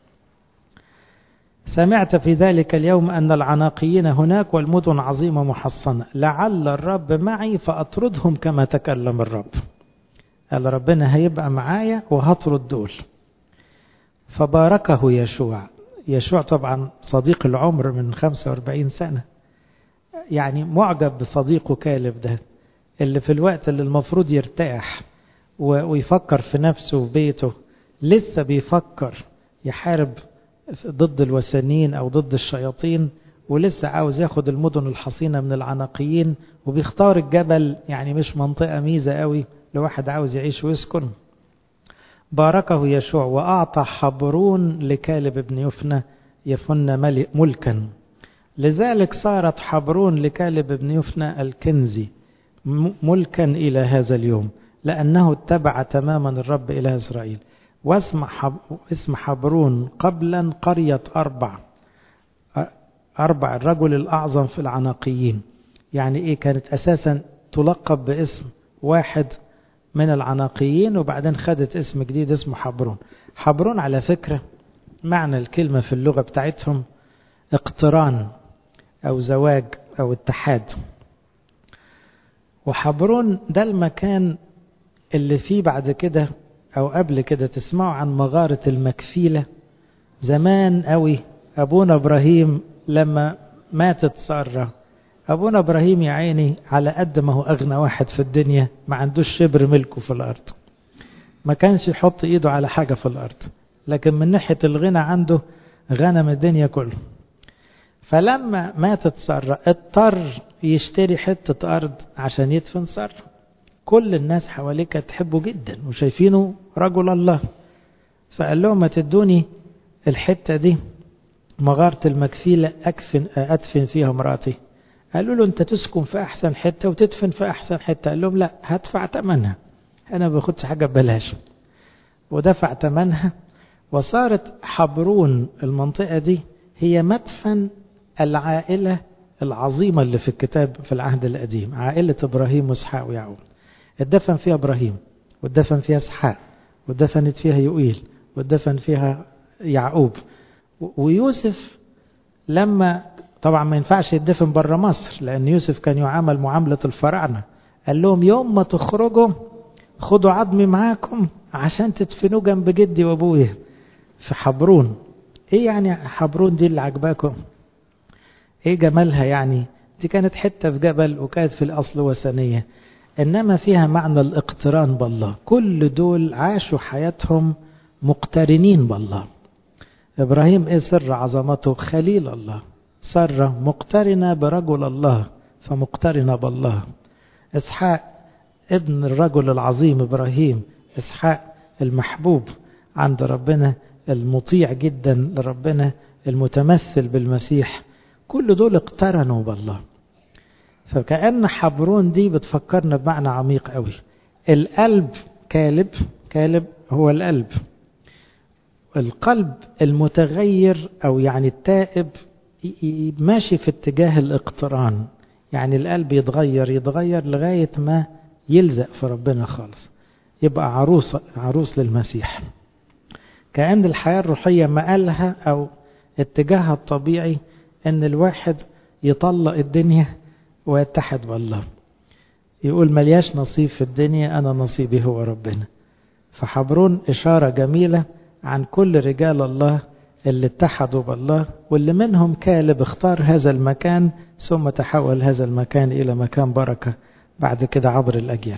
سمعت في ذلك اليوم أن العناقيين هناك والمدن عظيمة محصنة لعل الرب معي فأطردهم كما تكلم الرب قال ربنا هيبقى معايا وهطرد دول فباركه يشوع يشوع طبعا صديق العمر من 45 سنة يعني معجب بصديقه كالب ده اللي في الوقت اللي المفروض يرتاح ويفكر في نفسه وبيته لسه بيفكر يحارب ضد الوثنيين أو ضد الشياطين ولسه عاوز ياخد المدن الحصينة من العناقيين وبيختار الجبل يعني مش منطقة ميزة قوي لواحد عاوز يعيش ويسكن باركه يشوع وأعطى حبرون لكالب بن يفنى يفن ملكا لذلك صارت حبرون لكالب بن يفنى الكنزي ملكا إلى هذا اليوم لأنه اتبع تماما الرب إلى إسرائيل واسم حب اسم حبرون قبلا قرية أربع أربع الرجل الأعظم في العناقيين يعني إيه كانت أساسا تلقب باسم واحد من العناقيين وبعدين خدت اسم جديد اسمه حبرون حبرون على فكرة معنى الكلمة في اللغة بتاعتهم اقتران أو زواج أو اتحاد وحبرون ده المكان اللي فيه بعد كده أو قبل كده تسمعوا عن مغارة المكفيلة زمان قوي أبونا إبراهيم لما ماتت سارة أبونا إبراهيم يا عيني على قد ما هو أغنى واحد في الدنيا ما عندوش شبر ملكه في الأرض ما كانش يحط إيده على حاجة في الأرض لكن من ناحية الغنى عنده غنم الدنيا كله فلما ماتت سارة اضطر يشتري حتة أرض عشان يدفن سارة كل الناس حواليه كانت تحبه جدا وشايفينه رجل الله فقال لهم ما تدوني الحتة دي مغارة المكفيلة أكفن أدفن فيها مراتي قالوا له أنت تسكن في أحسن حتة وتدفن في أحسن حتة قال لهم لا هدفع ثمنها أنا ما باخدش حاجة ببلاش ودفع ثمنها وصارت حبرون المنطقة دي هي مدفن العائلة العظيمة اللي في الكتاب في العهد القديم عائلة إبراهيم وإسحاق ويعقوب اتدفن فيها إبراهيم واتدفن فيها إسحاق واتدفنت فيها يوئيل واتدفن فيها يعقوب ويوسف لما طبعا ما ينفعش يدفن بره مصر لأن يوسف كان يعامل معاملة الفراعنة قال لهم يوم ما تخرجوا خدوا عظمي معاكم عشان تدفنوه جنب جدي وابويا في حبرون ايه يعني حبرون دي اللي عجباكم ايه جمالها يعني دي كانت حتة في جبل وكانت في الأصل وثنية إنما فيها معنى الاقتران بالله كل دول عاشوا حياتهم مقترنين بالله إبراهيم إيه سر عظمته خليل الله سارة مقترنة برجل الله فمقترنة بالله إسحاق ابن الرجل العظيم إبراهيم إسحاق المحبوب عند ربنا المطيع جدا لربنا المتمثل بالمسيح كل دول اقترنوا بالله فكأن حبرون دي بتفكرنا بمعنى عميق قوي القلب كالب كالب هو القلب القلب المتغير أو يعني التائب ماشي في اتجاه الاقتران يعني القلب يتغير يتغير لغاية ما يلزق في ربنا خالص يبقى عروس عروس للمسيح كأن الحياة الروحية مقالها أو اتجاهها الطبيعي أن الواحد يطلق الدنيا ويتحد بالله يقول ملياش نصيب في الدنيا أنا نصيبي هو ربنا فحبرون إشارة جميلة عن كل رجال الله اللي اتحدوا بالله واللي منهم كالب اختار هذا المكان ثم تحول هذا المكان إلى مكان بركة بعد كده عبر الأجيال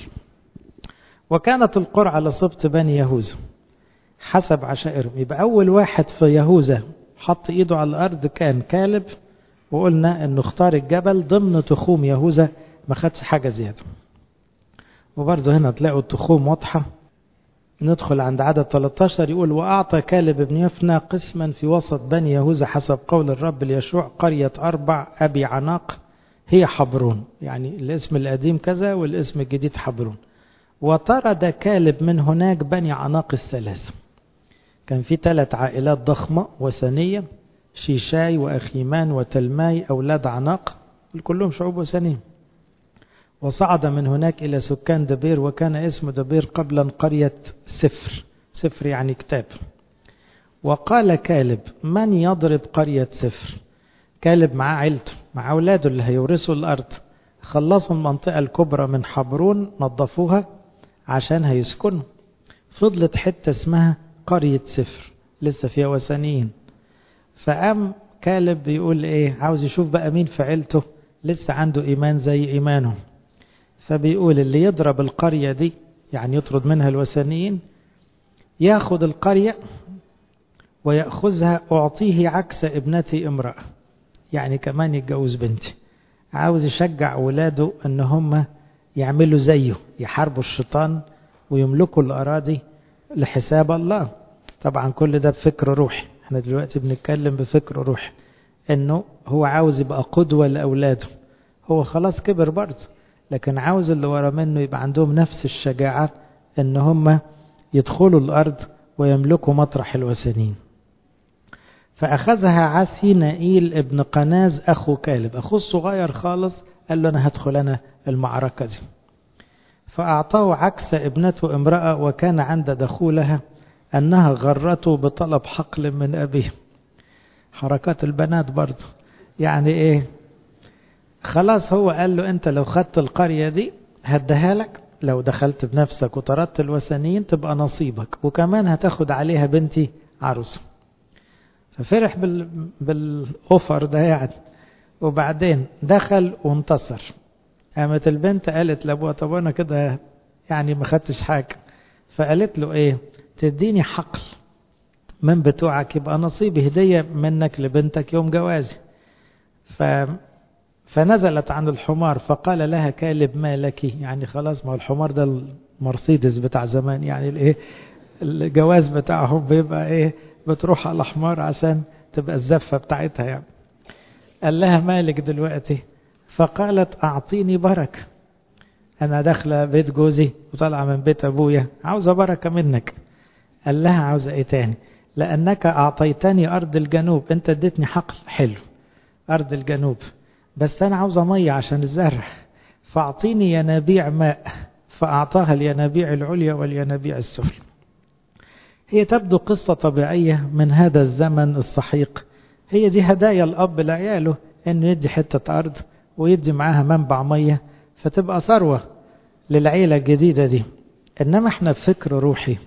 وكانت القرعة على سبط بني يهوذا حسب عشائرهم يبقى أول واحد في يهوذا حط إيده على الأرض كان كالب وقلنا أنه اختار الجبل ضمن تخوم يهوذا ما خدش حاجة زيادة وبرضه هنا تلاقوا التخوم واضحة ندخل عند عدد 13 يقول وأعطى كالب بن يفنى قسما في وسط بني يهوذا حسب قول الرب ليشوع قرية أربع أبي عناق هي حبرون يعني الاسم القديم كذا والاسم الجديد حبرون وطرد كالب من هناك بني عناق الثلاث كان في ثلاث عائلات ضخمة وثنية شيشاي وأخيمان وتلماي أولاد عناق كلهم شعوب وثنية وصعد من هناك إلى سكان دبير وكان اسم دبير قبلا قرية سفر سفر يعني كتاب وقال كالب من يضرب قرية سفر كالب مع عيلته مع أولاده اللي هيورثوا الأرض خلصوا المنطقة الكبرى من حبرون نظفوها عشان هيسكنوا فضلت حتة اسمها قرية سفر لسه فيها وثنيين فقام كالب بيقول ايه عاوز يشوف بقى مين في عيلته لسه عنده ايمان زي ايمانه فبيقول اللي يضرب القرية دي يعني يطرد منها الوثنيين ياخد القرية ويأخذها أعطيه عكس ابنتي امرأة يعني كمان يتجوز بنتي عاوز يشجع ولاده ان هم يعملوا زيه يحاربوا الشيطان ويملكوا الأراضي لحساب الله طبعا كل ده بفكر روحي احنا دلوقتي بنتكلم بفكر روحي انه هو عاوز يبقى قدوة لأولاده هو خلاص كبر برضه لكن عاوز اللي ورا منه يبقى عندهم نفس الشجاعة ان هم يدخلوا الأرض ويملكوا مطرح الوثنين فأخذها عسي نائيل ابن قناز أخو كالب أخوه الصغير خالص قال له أنا هدخل أنا المعركة دي فأعطاه عكس ابنته امرأة وكان عند دخولها أنها غرته بطلب حقل من أبيه حركات البنات برضه يعني إيه خلاص هو قال له أنت لو خدت القرية دي هديها لك لو دخلت بنفسك وطردت الوثنيين تبقى نصيبك وكمان هتاخد عليها بنتي عروسة ففرح بال... بالأوفر ده يعني وبعدين دخل وانتصر قامت البنت قالت لابوها طب انا كده يعني ما خدتش حاجه فقالت له ايه تديني حقل من بتوعك يبقى نصيبي هديه منك لبنتك يوم جوازي ف فنزلت عن الحمار فقال لها كالب ما لك يعني خلاص ما الحمار ده المرسيدس بتاع زمان يعني الايه الجواز بتاعهم بيبقى ايه بتروح على حمار عشان تبقى الزفه بتاعتها يعني قال لها مالك دلوقتي فقالت أعطيني بركة أنا داخلة بيت جوزي وطالعة من بيت أبويا عاوزة بركة منك قال لها عاوزة إيه تاني لأنك أعطيتني أرض الجنوب أنت اديتني حقل حلو أرض الجنوب بس أنا عاوزة مية عشان الزرع فأعطيني ينابيع ماء فأعطاها الينابيع العليا والينابيع السفلى هي تبدو قصة طبيعية من هذا الزمن السحيق هي دي هدايا الأب لعياله إنه يدي حتة أرض ويدي معاها منبع مية فتبقى ثروة للعيلة الجديدة دي إنما إحنا بفكر روحي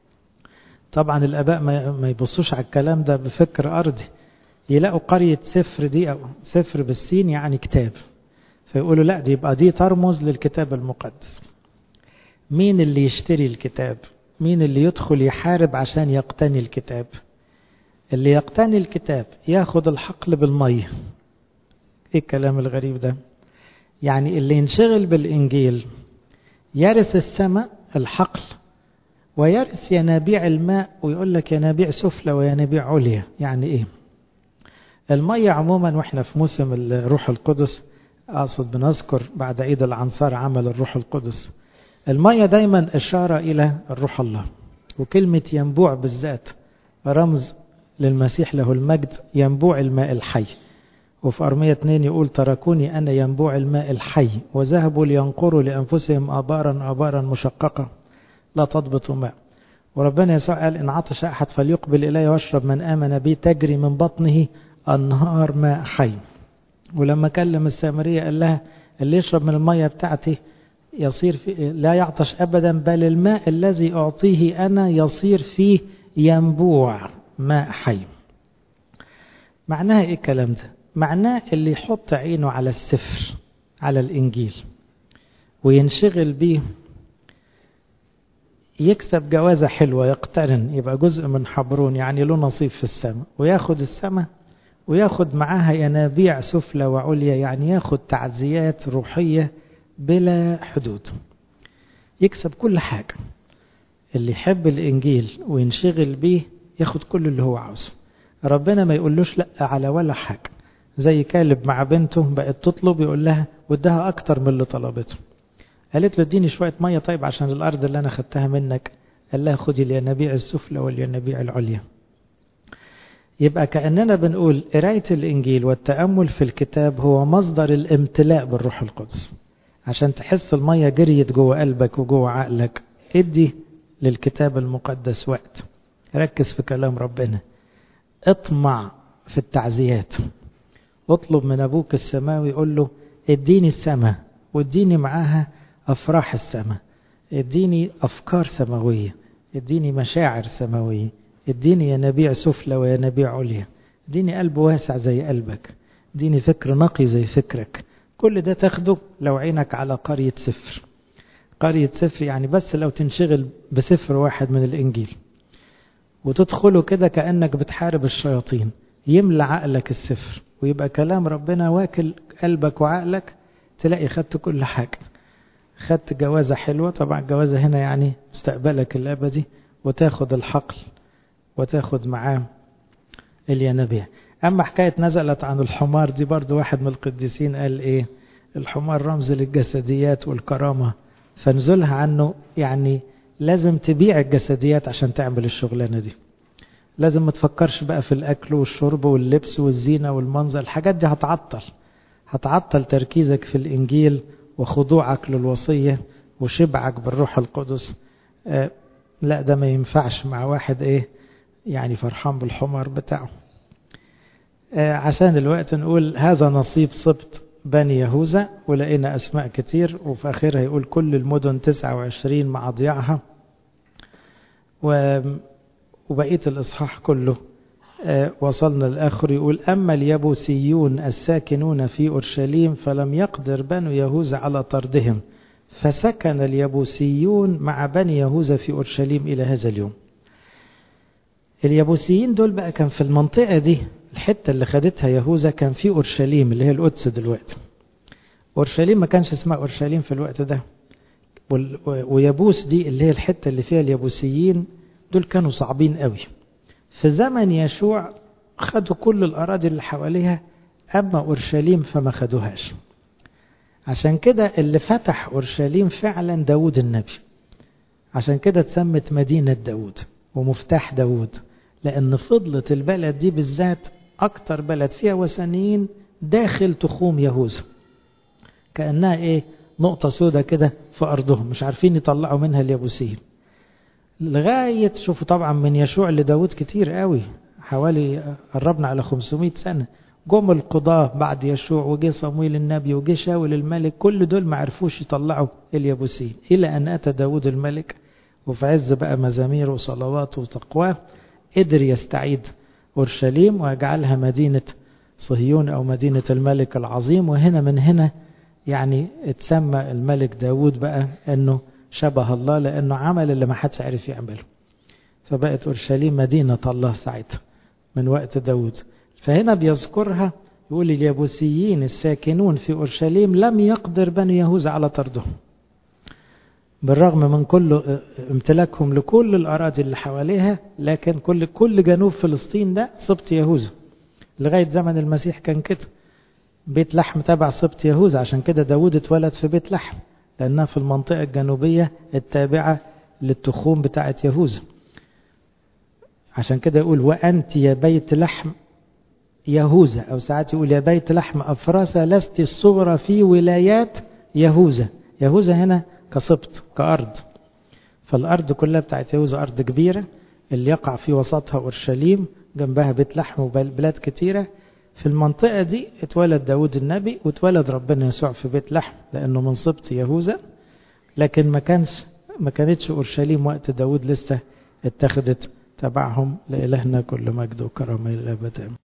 طبعا الآباء ما يبصوش على الكلام ده بفكر أرضي يلاقوا قرية سفر دي أو سفر بالسين يعني كتاب فيقولوا لا دي يبقى دي ترمز للكتاب المقدس مين اللي يشتري الكتاب مين اللي يدخل يحارب عشان يقتني الكتاب اللي يقتني الكتاب ياخد الحقل بالمية ايه الكلام الغريب ده يعني اللي ينشغل بالانجيل يرث السماء الحقل ويرث ينابيع الماء ويقول لك ينابيع سفلى وينابيع عليا يعني ايه المية عموما واحنا في موسم الروح القدس اقصد بنذكر بعد عيد العنصار عمل الروح القدس المية دايما اشارة الى الروح الله وكلمة ينبوع بالذات رمز للمسيح له المجد ينبوع الماء الحي وفي أرمية 2 يقول تركوني أنا ينبوع الماء الحي وذهبوا لينقروا لأنفسهم آبارا آبارا مشققة لا تضبط ماء وربنا يسوع قال إن عطش أحد فليقبل إلي واشرب من آمن بي تجري من بطنه أنهار ماء حي ولما كلم السامرية قال لها اللي يشرب من المية بتاعتي يصير في لا يعطش أبدا بل الماء الذي أعطيه أنا يصير فيه ينبوع ماء حي معناها إيه الكلام ده معناه اللي يحط عينه على السفر على الإنجيل وينشغل بيه يكسب جوازة حلوة يقترن يبقى جزء من حبرون يعني له نصيب في السماء وياخد السماء وياخد معاها ينابيع سفلى وعليا يعني ياخد تعزيات روحية بلا حدود يكسب كل حاجة اللي يحب الإنجيل وينشغل بيه ياخد كل اللي هو عاوزه ربنا ما يقولوش لا على ولا حاجة زي كالب مع بنته بقت تطلب يقول لها وادها أكتر من اللي طلبته قالت له اديني شوية مية طيب عشان الأرض اللي أنا خدتها منك قال لها خدي الينابيع السفلى والينابيع العليا يبقى كأننا بنقول قراية الإنجيل والتأمل في الكتاب هو مصدر الامتلاء بالروح القدس عشان تحس المية جريت جوه قلبك وجوه عقلك ادي للكتاب المقدس وقت ركز في كلام ربنا اطمع في التعزيات اطلب من ابوك السماوي يقول له اديني السماء واديني معاها افراح السماء اديني أفكار سماوية اديني مشاعر سماوية اديني ينابيع سفلى وينابيع عليا اديني قلب واسع زي قلبك اديني فكر نقي زي فكرك كل ده تاخده لو عينك على قرية سفر قرية سفر يعني بس لو تنشغل بسفر واحد من الإنجيل وتدخله كده كأنك بتحارب الشياطين يملى عقلك السفر ويبقى كلام ربنا واكل قلبك وعقلك تلاقي خدت كل حاجة خدت جوازة حلوة طبعا جوازة هنا يعني مستقبلك الأبدي وتاخد الحقل وتاخد معاه الينابيع أما حكاية نزلت عن الحمار دي برضو واحد من القديسين قال إيه الحمار رمز للجسديات والكرامة فنزلها عنه يعني لازم تبيع الجسديات عشان تعمل الشغلانة دي لازم ما تفكرش بقى في الأكل والشرب واللبس والزينة والمنظر الحاجات دي هتعطل هتعطل تركيزك في الإنجيل وخضوعك للوصية وشبعك بالروح القدس آه لا ده ما ينفعش مع واحد ايه يعني فرحان بالحمار بتاعه آه عشان الوقت نقول هذا نصيب سبط بني يهوذا ولقينا أسماء كتير وفي آخرها يقول كل المدن 29 مع ضياعها وبقية الإصحاح كله آه وصلنا الآخر يقول أما اليبوسيون الساكنون في أورشليم فلم يقدر بنو يهوذا على طردهم فسكن اليبوسيون مع بني يهوذا في أورشليم إلى هذا اليوم اليبوسيين دول بقى كان في المنطقة دي الحتة اللي خدتها يهوذا كان في أورشليم اللي هي القدس دلوقتي أورشليم ما كانش اسمها أورشليم في الوقت ده ويبوس دي اللي هي الحتة اللي فيها اليبوسيين دول كانوا صعبين قوي في زمن يشوع خدوا كل الأراضي اللي حواليها أما أورشليم فما خدوهاش عشان كده اللي فتح أورشليم فعلا داود النبي عشان كده اتسمت مدينة داود ومفتاح داود لأن فضلت البلد دي بالذات أكتر بلد فيها وثنيين داخل تخوم يهوذا كأنها إيه نقطة سودة كده في أرضهم مش عارفين يطلعوا منها اليابوسيين لغاية شوفوا طبعا من يشوع لداود كتير قوي حوالي قربنا على 500 سنة جم القضاة بعد يشوع وجه صمويل النبي وجه شاول الملك كل دول ما عرفوش يطلعوا اليابوسيين إلى أن أتى داود الملك وفي عز بقى مزامير وصلوات وتقواه قدر يستعيد أورشليم ويجعلها مدينة صهيون أو مدينة الملك العظيم وهنا من هنا يعني اتسمى الملك داود بقى أنه شبه الله لأنه عمل اللي ما حدش عرف يعمله فبقت أورشليم مدينة الله ساعتها من وقت داود فهنا بيذكرها يقول اليابوسيين الساكنون في أورشليم لم يقدر بني يهوذا على طردهم بالرغم من كل امتلاكهم لكل الأراضي اللي حواليها لكن كل كل جنوب فلسطين ده سبط يهوذا لغاية زمن المسيح كان كده بيت لحم تبع سبط يهوذا عشان كده داود اتولد في بيت لحم لأنها في المنطقة الجنوبية التابعة للتخوم بتاعة يهوذا عشان كده يقول وأنت يا بيت لحم يهوذا أو ساعات يقول يا بيت لحم أفراسة لست الصغرى في ولايات يهوذا يهوذا هنا كسبط كأرض فالأرض كلها بتاعت يهوذا أرض كبيرة اللي يقع في وسطها أورشليم جنبها بيت لحم وبلاد كتيرة في المنطقة دي اتولد داود النبي واتولد ربنا يسوع في بيت لحم لأنه من سبط يهوذا لكن ما كانش ما كانتش أورشليم وقت داود لسه اتخذت تبعهم لإلهنا كل مجد وكرامة إلى الأبد